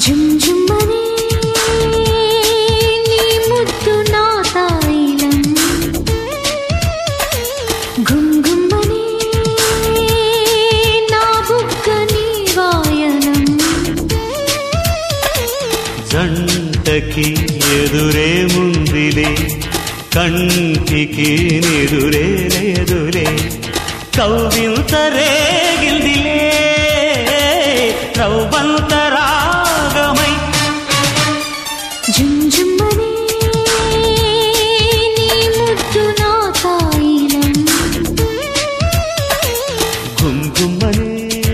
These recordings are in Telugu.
జుమ్ జుమ్మనే నీ ముద్దు నా తాయిలం గుమ్ గుమ్మనే నా బుగ్గ నీ వాయనం జంటకి ఎదురే ముందిలే కంటికి నిదురే లేదులే కౌవింత రేగిందిలే రవ్వంత రాగమై జుమ్ జుమ్మనే నీ ముద్దు నా తాయిలం కుంకుమనే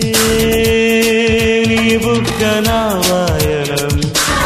నీ బుగ్గ నా వాయనం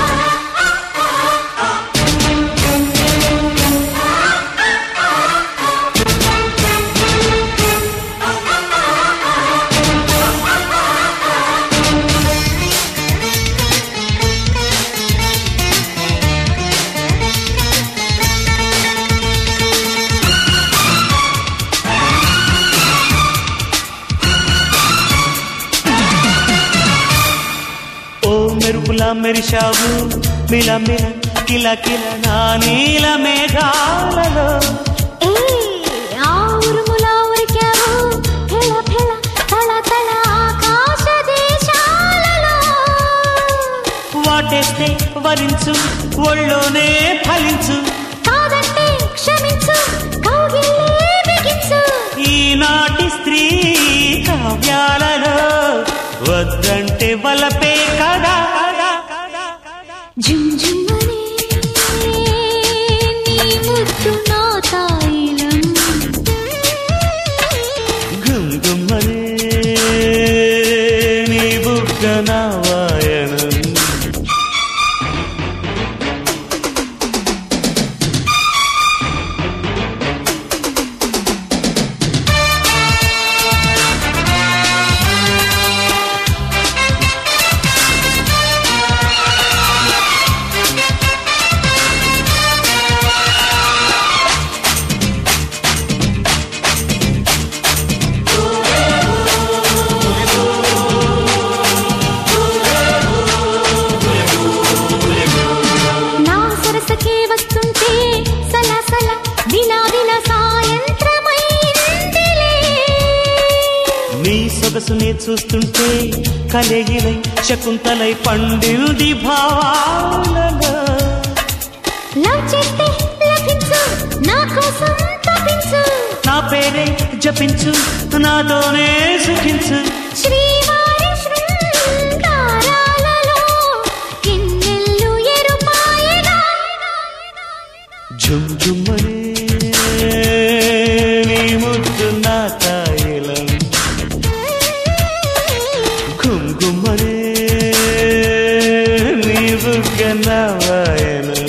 ఓ మెరుపులా మెరిశావు మిల మిల కిల కిల నా నీల మేఘాలలో ఏ ఆ ఉరుములా ఉరికావు ఫెల ఫెల తల తల ఆకాశ దేశాలలో వాటేస్తే వరించు ఒళ్ళోనే ఫలించు కాదంటే క్షమించు కౌగిల్లే బిగించు ఈనాటి స్త్రీ కావ్యాలలో వద్దంటే వలపే కదా జుమ్ జుమ్మనే నీ ముద్దు నా తాయిలం గుంగుమనే నీ బుగ్గ నా వాయనం నా సరసకే వస్తుంటే సలసల విలా విలా సాయంత్రమైందిలే నీ సొగసునే చూస్తుంటే కలగిలై శకుంతలై పండింది భావాలలో లవ్ చేస్తే లభించు నా కోసం తప్పించు నా పేరే జపించు నాతోనే సుఖించు శ్రీవారి శృంగారాలలో కిన్నెల్లు ఎరుపాయగా జుమ్ జుమ్మనే నీ ముద్దు నా తాయిలం కుంకుమనే నీ బుగ్గ నా వాయనం